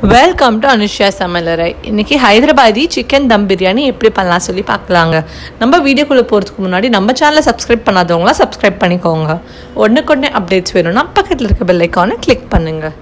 welcome to Anushya சமையலறை இன்னைக்கு Hyderabadi chicken dum biryani எப்படி பண்ணலாம் சொல்லி பார்க்கலாங்க நம்ம வீடியோக்குள்ளே போகிறதுக்கு முன்னாடி நம்ம சேனலை சப்ஸ்கிரைப் பண்ணாதவங்களாம் சப்ஸ்கிரைப் பண்ணிக்கோங்க ஒன்றுக்கொன்னே அப்டேட்ஸ் வேணும்னா பக்கத்தில் இருக்க பெல் ஐக்கானை கிளிக் பண்ணுங்கள்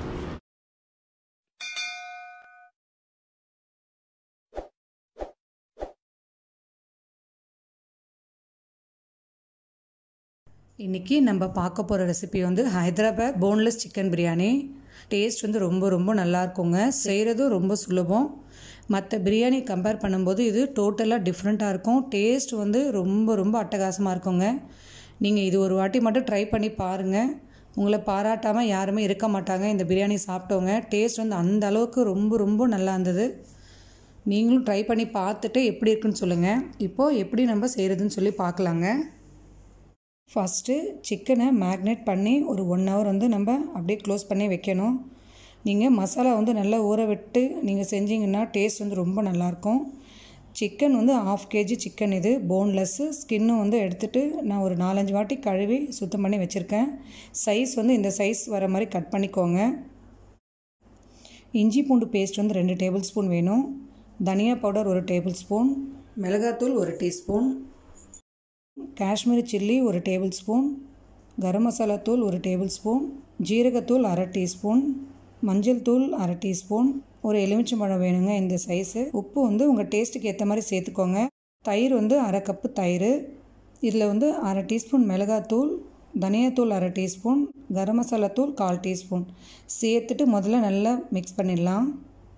இன்றைக்கி நம்ம பார்க்க போகிற ரெசிபி வந்து Hyderabad boneless chicken biryani taste வந்து ரொம்ப ரொம்ப நல்லா இருக்குங்க செய்கிறதும் ரொம்ப சுலபம் மற்ற பிரியாணி கம்பேர் பண்ணும்போது இது டோட்டலாக டிஃப்ரெண்ட்டாக இருக்கும் டேஸ்ட் வந்து ரொம்ப ரொம்ப அட்டகாசமாக இருக்குங்க நீங்கள் இது ஒரு வாட்டி மட்டும் ட்ரை பண்ணி பாருங்கள் உங்களை பாராட்டாமல் யாருமே இருக்க மாட்டாங்க இந்த பிரியாணி சாப்பிட்டவங்க டேஸ்ட் வந்து அந்த அளவுக்கு ரொம்ப ரொம்ப நல்லா இருந்தது நீங்களும் ட்ரை பண்ணி பார்த்துட்டு எப்படி இருக்குன்னு சொல்லுங்கள் இப்போது எப்படி நம்ம செய்கிறதுன்னு சொல்லி பார்க்கலாங்க ஃபஸ்ட்டு சிக்கனை மேக்னேட் பண்ணி ஒரு ஒன் ஹவர் வந்து நம்ம அப்படியே க்ளோஸ் பண்ணி வைக்கணும் நீங்கள் மசாலா வந்து நல்லா ஊற விட்டு நீங்கள் செஞ்சீங்கன்னா டேஸ்ட் வந்து ரொம்ப நல்லாயிருக்கும் சிக்கன் வந்து ஆஃப் கேஜி சிக்கன் இது போன்லெஸ்ஸு ஸ்கின்னும் வந்து எடுத்துகிட்டு நான் ஒரு நாலஞ்சு வாட்டி கழுவி சுத்தம் பண்ணி வச்சுருக்கேன் சைஸ் வந்து இந்த சைஸ் வர மாதிரி கட் பண்ணிக்கோங்க இஞ்சி பூண்டு பேஸ்ட் வந்து ரெண்டு டேபிள் ஸ்பூன் வேணும் தனியா பவுடர் ஒரு டேபிள் ஸ்பூன் மிளகாத்தூள் ஒரு டீஸ்பூன் காஷ்மீரி சில்லி ஒரு டேபிள் ஸ்பூன் கரம் மசாலா தூள் ஒரு டேபிள் ஸ்பூன் ஜீரகத்தூள் அரை டீஸ்பூன் மஞ்சள் தூள் அரை டீஸ்பூன் ஒரு எலுமிச்சம்பழம் வேணுங்க இந்த சைஸு உப்பு வந்து உங்கள் டேஸ்ட்டுக்கு ஏற்ற மாதிரி சேர்த்துக்கோங்க தயிர் வந்து அரை கப்பு தயிர் இதில் வந்து அரை டீஸ்பூன் மிளகாத்தூள் தனியாத்தூள் அரை டீஸ்பூன் கரம் மசாலா தூள் கால் டீஸ்பூன் சேர்த்துட்டு முதல்ல நல்லா மிக்ஸ் பண்ணிடலாம்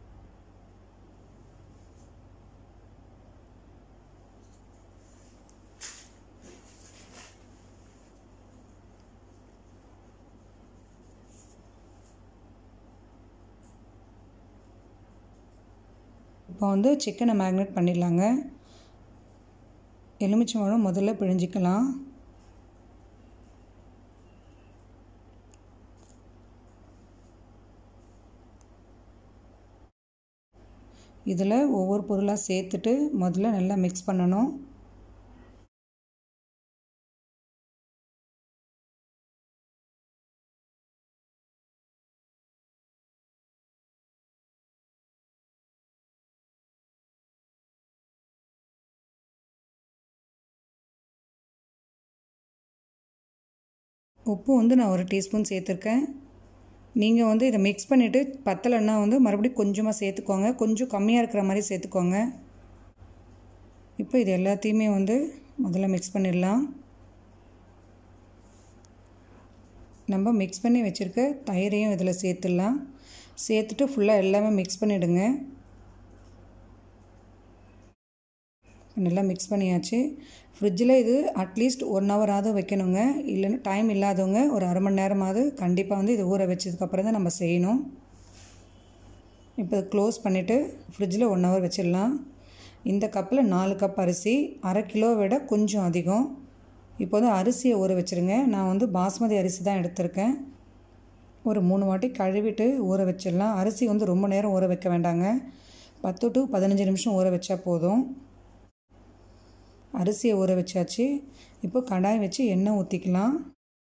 இப்போ வந்து சிக்கனை மேக்னேட் பண்ணிடலாங்க எலுமிச்சம்பழம் முதல்ல பிழிஞ்சிக்கலாம் இதில் ஒவ்வொரு பொருளாக சேர்த்துட்டு முதல்ல நல்லா மிக்ஸ் பண்ணணும் உப்பு வந்து நான் ஒரு டீஸ்பூன் சேர்த்துருக்கேன் நீங்கள் வந்து இதை மிக்ஸ் பண்ணிவிட்டு பத்தலைன்னா வந்து மறுபடியும் கொஞ்சமாக சேர்த்துக்கோங்க கொஞ்சம் கம்மியாக இருக்கிற மாதிரி சேர்த்துக்கோங்க இப்போ இது எல்லாத்தையுமே வந்து முதல்ல மிக்ஸ் பண்ணிடலாம் நம்ம மிக்ஸ் பண்ணி வச்சுருக்க தயிரையும் இதில் சேர்த்துடலாம் சேர்த்துட்டு ஃபுல்லாக எல்லாமே மிக்ஸ் பண்ணிவிடுங்க நல்லா மிக்ஸ் பண்ணியாச்சு ஃப்ரிட்ஜில் இது அட்லீஸ்ட் ஒன் ஹவராவது வைக்கணுங்க இல்லைன்னா டைம் இல்லாதவங்க ஒரு அரை மணி நேரமாவது கண்டிப்பாக வந்து இது ஊற வச்சதுக்கப்புறம் தான் நம்ம செய்யணும் இப்போ க்ளோஸ் பண்ணிவிட்டு ஃப்ரிட்ஜில் ஒன் ஹவர் வச்சிடலாம் இந்த கப்பில் நாலு கப் அரிசி அரை கிலோ விட கொஞ்சம் அதிகம் இப்போ வந்து அரிசியை ஊற வச்சுருங்க நான் வந்து பாஸ்மதி அரிசி தான் எடுத்திருக்கேன் ஒரு மூணு வாட்டி கழுவிட்டு ஊற வச்சிடலாம் அரிசி வந்து ரொம்ப நேரம் ஊற வைக்க வேண்டாங்க பத்து டு பதினஞ்சு நிமிஷம் ஊற வச்சா போதும் அரிசியை ஊற வச்சாச்சு இப்போ கடாய் வச்சு எண்ணெய் ஊற்றிக்கலாம்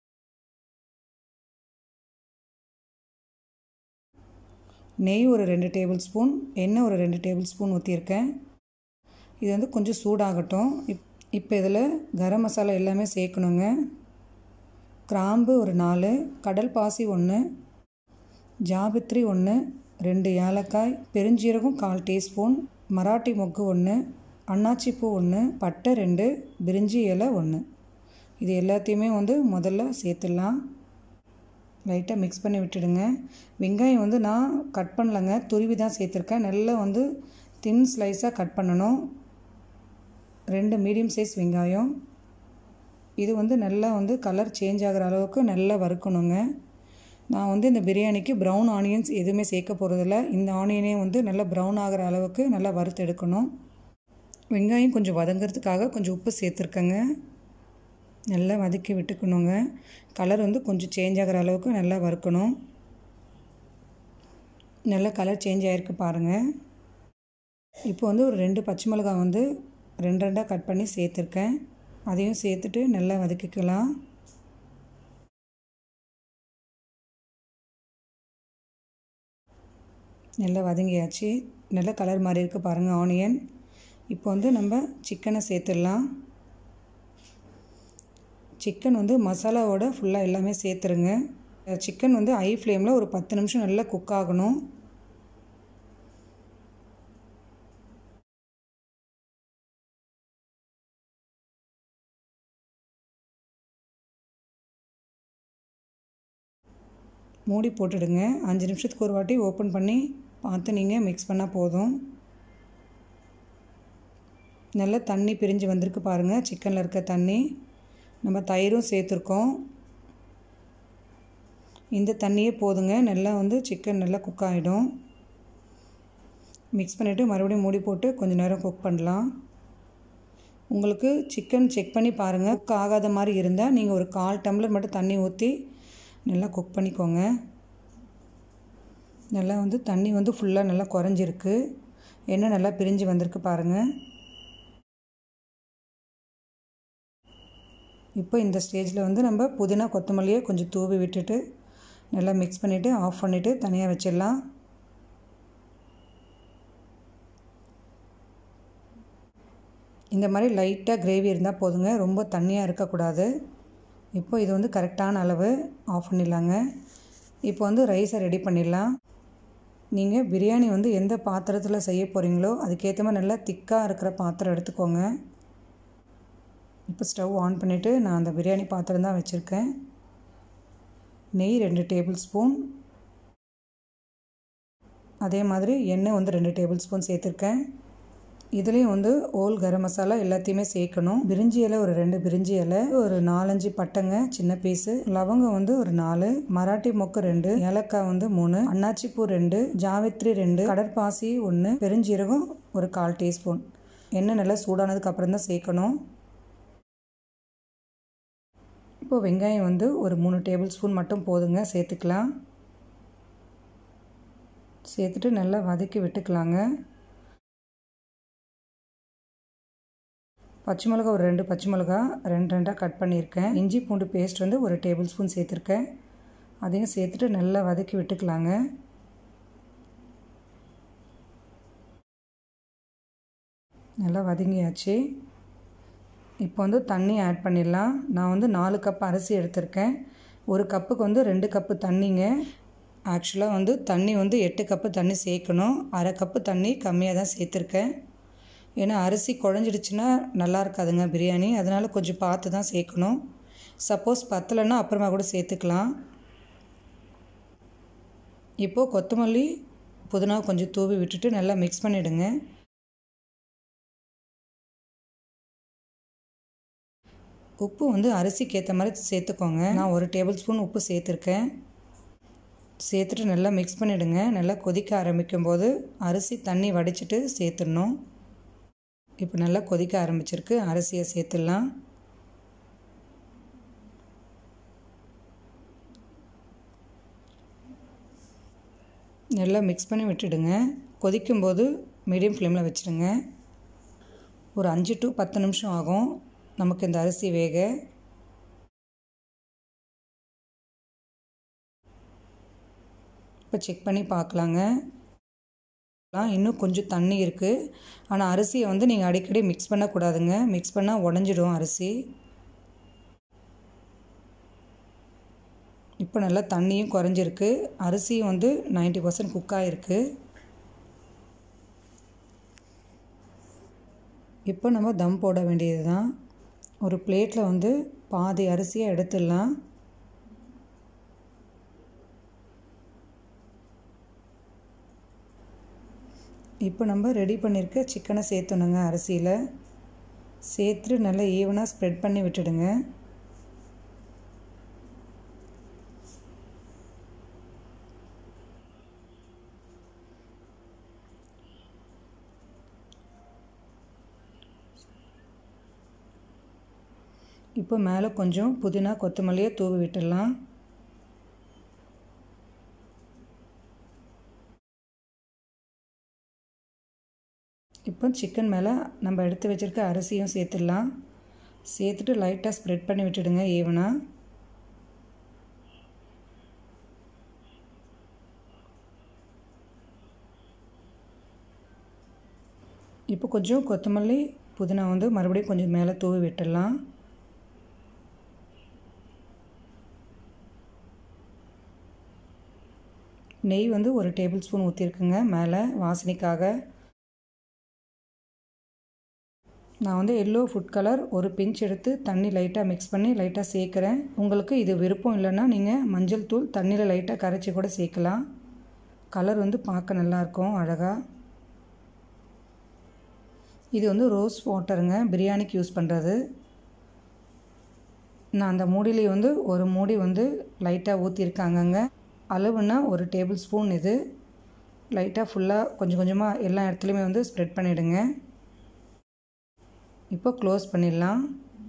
நெய் ஒரு ரெண்டு டேபிள் ஸ்பூன் எண்ணெய் ஒரு ரெண்டு டேபிள் ஸ்பூன் ஊற்றிருக்கேன் இது வந்து கொஞ்சம் சூடாகட்டும் இப் இப்போ இதில் கரம் மசாலா எல்லாமே சேர்க்கணுங்க கிராம்பு ஒரு நாலு கடல் பாசி ஒன்று ஜாபித்ரி ஒன்று ரெண்டு ஏலக்காய் பெருஞ்சீரகம் கால் டீஸ்பூன் மராட்டி மொக்கு ஒன்று அன்னாச்சிப்பூ ஒன்று பட்டை ரெண்டு பிரிஞ்சி இலை ஒன்று இது எல்லாத்தையுமே வந்து முதல்ல சேர்த்துடலாம் லைட்டாக மிக்ஸ் பண்ணி விட்டுடுங்க வெங்காயம் வந்து நான் கட் பண்ணலைங்க துருவி தான் சேர்த்துருக்கேன் நல்லா வந்து தின் ஸ்லைஸாக கட் பண்ணணும் ரெண்டு மீடியம் சைஸ் வெங்காயம் இது வந்து நல்லா வந்து கலர் சேஞ்ச் ஆகிற அளவுக்கு நல்லா வறுக்கணுங்க நான் வந்து இந்த பிரியாணிக்கு ப்ரௌன் ஆனியன்ஸ் எதுவுமே சேர்க்க போகிறதில்ல இந்த ஆனியனே வந்து நல்லா ப்ரௌன் ஆகிற அளவுக்கு நல்லா வறுத்து எடுக்கணும் வெங்காயம் கொஞ்சம் வதங்கிறதுக்காக கொஞ்சம் உப்பு சேர்த்துருக்கேங்க நல்லா வதக்கி விட்டுக்கணுங்க கலர் வந்து கொஞ்சம் சேஞ்ச் ஆகிற அளவுக்கு நல்லா வறுக்கணும் நல்லா கலர் சேஞ்ச் ஆகிருக்கு பாருங்கள் இப்போ வந்து ஒரு ரெண்டு பச்சை மிளகாய் வந்து ரெண்டு ரெண்டாக கட் பண்ணி சேர்த்துருக்கேன் அதையும் சேர்த்துட்டு நல்லா வதக்கிக்கலாம் நல்லா வதங்கியாச்சு நல்ல கலர் மாதிரி இருக்குது பாருங்கள் ஆனியன் இப்போ வந்து நம்ம சிக்கனை சேர்த்துடலாம் சிக்கன் வந்து மசாலாவோட ஃபுல்லாக எல்லாமே சேர்த்துருங்க சிக்கன் வந்து ஹை ஃப்ளேமில் ஒரு பத்து நிமிஷம் நல்லா குக் ஆகணும் மூடி போட்டுடுங்க அஞ்சு நிமிஷத்துக்கு ஒரு வாட்டி ஓப்பன் பண்ணி பார்த்து நீங்கள் மிக்ஸ் பண்ணால் போதும் நல்லா தண்ணி பிரிஞ்சு வந்திருக்கு பாருங்கள் சிக்கனில் இருக்க தண்ணி நம்ம தயிரும் சேர்த்துருக்கோம் இந்த தண்ணியே போதுங்க நல்லா வந்து சிக்கன் நல்லா குக் ஆகிடும் மிக்ஸ் பண்ணிவிட்டு மறுபடியும் மூடி போட்டு கொஞ்சம் நேரம் குக் பண்ணலாம் உங்களுக்கு சிக்கன் செக் பண்ணி பாருங்கள் குக் ஆகாத மாதிரி இருந்தால் நீங்கள் ஒரு கால் டம்ளர் மட்டும் தண்ணி ஊற்றி நல்லா குக் பண்ணிக்கோங்க நல்லா வந்து தண்ணி வந்து ஃபுல்லாக நல்லா குறைஞ்சிருக்கு எண்ணெய் நல்லா பிரிஞ்சு வந்திருக்கு பாருங்கள் இப்போ இந்த ஸ்டேஜில் வந்து நம்ம புதினா கொத்தமல்லியை கொஞ்சம் தூவி விட்டுட்டு நல்லா மிக்ஸ் பண்ணிவிட்டு ஆஃப் பண்ணிவிட்டு தனியாக வச்சிடலாம் இந்த மாதிரி லைட்டாக கிரேவி இருந்தால் போதுங்க ரொம்ப தண்ணியாக இருக்கக்கூடாது இப்போ இது வந்து கரெக்டான அளவு ஆஃப் பண்ணிடலாங்க இப்போ வந்து ரைஸை ரெடி பண்ணிடலாம் நீங்கள் பிரியாணி வந்து எந்த பாத்திரத்தில் செய்ய போகிறீங்களோ அதுக்கேற்ற மாதிரி நல்லா திக்காக இருக்கிற பாத்திரம் எடுத்துக்கோங்க இப்போ ஸ்டவ் ஆன் பண்ணிவிட்டு நான் அந்த பிரியாணி பாத்திரம் தான் வச்சுருக்கேன் நெய் ரெண்டு டேபிள் ஸ்பூன் அதே மாதிரி எண்ணெய் வந்து ரெண்டு டேபிள் ஸ்பூன் சேர்த்துருக்கேன் இதுலேயும் வந்து ஓல் கரம் மசாலா எல்லாத்தையுமே சேர்க்கணும் பிரிஞ்சி இலை ஒரு ரெண்டு பிரிஞ்சி இலை ஒரு நாலஞ்சு பட்டைங்க சின்ன பீஸு லவங்கம் வந்து ஒரு நாலு மராட்டி மொக்கு ரெண்டு ஏலக்காய் வந்து மூணு அன்னாச்சிப்பூ ரெண்டு ஜாவித்ரி ரெண்டு கடற்பாசி ஒன்று பெருஞ்சீரகம் ஒரு கால் டீஸ்பூன் எண்ணெய் நல்லா சூடானதுக்கு அப்புறம் தான் சேர்க்கணும் இப்போ வெங்காயம் வந்து ஒரு மூணு டேபிள் ஸ்பூன் மட்டும் போதுங்க சேர்த்துக்கலாம் சேர்த்துட்டு நல்லா வதக்கி விட்டுக்கலாங்க பச்சை மிளகா ஒரு ரெண்டு பச்சை மிளகா ரெண்டு ரெண்டாக கட் பண்ணியிருக்கேன் இஞ்சி பூண்டு பேஸ்ட் வந்து ஒரு டேபிள் ஸ்பூன் சேர்த்துருக்கேன் அதையும் சேர்த்துட்டு நல்லா வதக்கி விட்டுக்கலாங்க நல்லா வதங்கியாச்சு இப்போ வந்து தண்ணி ஆட் பண்ணிடலாம் நான் வந்து நாலு கப் அரிசி எடுத்திருக்கேன் ஒரு கப்புக்கு வந்து ரெண்டு கப்பு தண்ணிங்க ஆக்சுவலாக வந்து தண்ணி வந்து எட்டு கப்பு தண்ணி சேர்க்கணும் அரை கப்பு தண்ணி கம்மியாக தான் சேர்த்துருக்கேன் ஏன்னா அரிசி குழஞ்சிடுச்சுன்னா நல்லா இருக்காதுங்க பிரியாணி அதனால் கொஞ்சம் பார்த்து தான் சேர்க்கணும் சப்போஸ் பத்தலைன்னா அப்புறமா கூட சேர்த்துக்கலாம் இப்போது கொத்தமல்லி புதினா கொஞ்சம் தூவி விட்டுட்டு நல்லா மிக்ஸ் பண்ணிவிடுங்க உப்பு வந்து அரிசிக்கு ஏற்ற மாதிரி சேர்த்துக்கோங்க நான் ஒரு டேபிள் ஸ்பூன் உப்பு சேர்த்துருக்கேன் சேர்த்துட்டு நல்லா மிக்ஸ் பண்ணிவிடுங்க நல்லா கொதிக்க ஆரம்பிக்கும் போது அரிசி தண்ணி வடிச்சிட்டு சேர்த்துடணும் இப்போ நல்லா கொதிக்க ஆரம்பிச்சிருக்கு அரிசியை சேர்த்துடலாம் நல்லா மிக்ஸ் பண்ணி விட்டுடுங்க கொதிக்கும்போது மீடியம் ஃப்ளேமில் வச்சுடுங்க ஒரு அஞ்சு டு பத்து நிமிஷம் ஆகும் நமக்கு இந்த அரிசி வேக இப்போ செக் பண்ணி பார்க்கலாங்க இன்னும் கொஞ்சம் தண்ணி இருக்குது ஆனால் அரிசியை வந்து நீங்கள் அடிக்கடி மிக்ஸ் பண்ணக்கூடாதுங்க மிக்ஸ் பண்ணால் உடஞ்சிடும் அரிசி இப்போ நல்லா தண்ணியும் குறைஞ்சிருக்கு அரிசியும் வந்து நைன்ட்டி பர்சன்ட் குக் ஆகிருக்கு இப்போ நம்ம தம் போட வேண்டியது தான் ஒரு பிளேட்டில் வந்து பாதி அரிசியை எடுத்துடலாம் இப்போ நம்ம ரெடி பண்ணியிருக்க சிக்கனை சேர்த்துணுங்க அரிசியில் சேர்த்துட்டு நல்லா ஈவனாக ஸ்ப்ரெட் பண்ணி விட்டுடுங்க இப்போ மேலே கொஞ்சம் புதினா கொத்தமல்லியை தூவி விட்டுடலாம் இப்போ சிக்கன் மேலே நம்ம எடுத்து வச்சுருக்க அரிசியும் சேர்த்துடலாம் சேர்த்துட்டு லைட்டாக ஸ்ப்ரெட் பண்ணி விட்டுடுங்க ஈவனாக இப்போ கொஞ்சம் கொத்தமல்லி புதினா வந்து மறுபடியும் கொஞ்சம் மேலே தூவி விட்டுடலாம் நெய் வந்து ஒரு டேபிள் ஸ்பூன் ஊற்றிருக்குங்க மேலே வாசனைக்காக நான் வந்து எல்லோ ஃபுட் கலர் ஒரு பிஞ்ச் எடுத்து தண்ணி லைட்டாக மிக்ஸ் பண்ணி லைட்டாக சேர்க்குறேன் உங்களுக்கு இது விருப்பம் இல்லைன்னா நீங்கள் மஞ்சள் தூள் தண்ணியில் லைட்டாக கரைச்சி கூட சேர்க்கலாம் கலர் வந்து பார்க்க நல்லாயிருக்கும் அழகாக இது வந்து ரோஸ் வாட்டருங்க பிரியாணிக்கு யூஸ் பண்ணுறது நான் அந்த மூடிலேயே வந்து ஒரு மூடி வந்து லைட்டாக ஊற்றிருக்காங்கங்க அளவுன்னா ஒரு டேபிள் ஸ்பூன் இது லைட்டாக ஃபுல்லாக கொஞ்சம் கொஞ்சமாக எல்லா இடத்துலையுமே வந்து ஸ்ப்ரெட் பண்ணிவிடுங்க இப்போ க்ளோஸ் பண்ணிடலாம்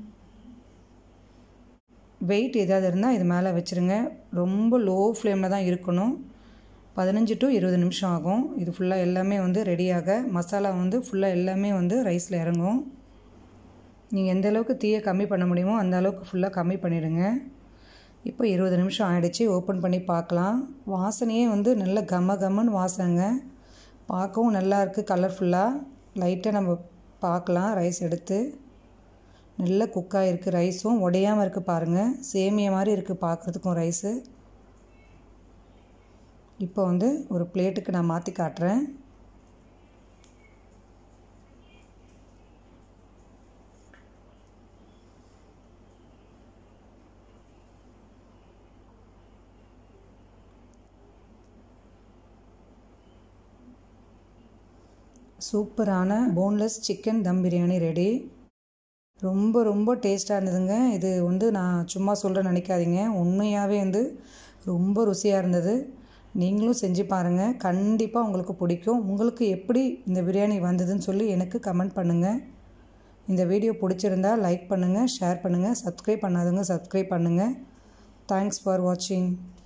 வெயிட் ஏதாவது இருந்தால் இது மேலே வச்சுருங்க ரொம்ப லோ ஃப்ளேமில் தான் இருக்கணும் பதினஞ்சு டு இருபது நிமிஷம் ஆகும் இது ஃபுல்லாக எல்லாமே வந்து ரெடியாக மசாலா வந்து ஃபுல்லாக எல்லாமே வந்து ரைஸில் இறங்கும் நீங்கள் எந்த அளவுக்கு தீயை கம்மி பண்ண முடியுமோ அந்த அளவுக்கு ஃபுல்லாக கம்மி பண்ணிவிடுங்க இப்போ இருபது நிமிஷம் ஆகிடுச்சு ஓப்பன் பண்ணி பார்க்கலாம் வாசனையே வந்து நல்ல கம கமன்னு வாசனைங்க பார்க்கவும் நல்லா இருக்குது கலர்ஃபுல்லாக லைட்டாக நம்ம பார்க்கலாம் ரைஸ் எடுத்து நல்ல குக்காக இருக்குது ரைஸும் உடையாமல் இருக்குது பாருங்கள் சேமிய மாதிரி இருக்குது பார்க்குறதுக்கும் ரைஸு இப்போ வந்து ஒரு பிளேட்டுக்கு நான் மாற்றி காட்டுறேன் சூப்பரான boneless chicken dum biryani ready ரொம்ப ரொம்ப டேஸ்ட்டாக இருந்ததுங்க இது வந்து நான் சும்மா சொல்கிறேன் நினைக்காதீங்க உண்மையாகவே வந்து ரொம்ப ருசியாக இருந்தது நீங்களும் செஞ்சு பாருங்கள் கண்டிப்பாக உங்களுக்கு பிடிக்கும் உங்களுக்கு எப்படி இந்த பிரியாணி வந்ததுன்னு சொல்லி எனக்கு கமெண்ட் பண்ணுங்கள் இந்த வீடியோ பிடிச்சிருந்தா லைக் பண்ணுங்கள் ஷேர் பண்ணுங்கள் சப்ஸ்கிரைப் பண்ணாதவங்க சப்ஸ்கிரைப் பண்ணுங்கள் தேங்க்ஸ் ஃபார் வாட்சிங்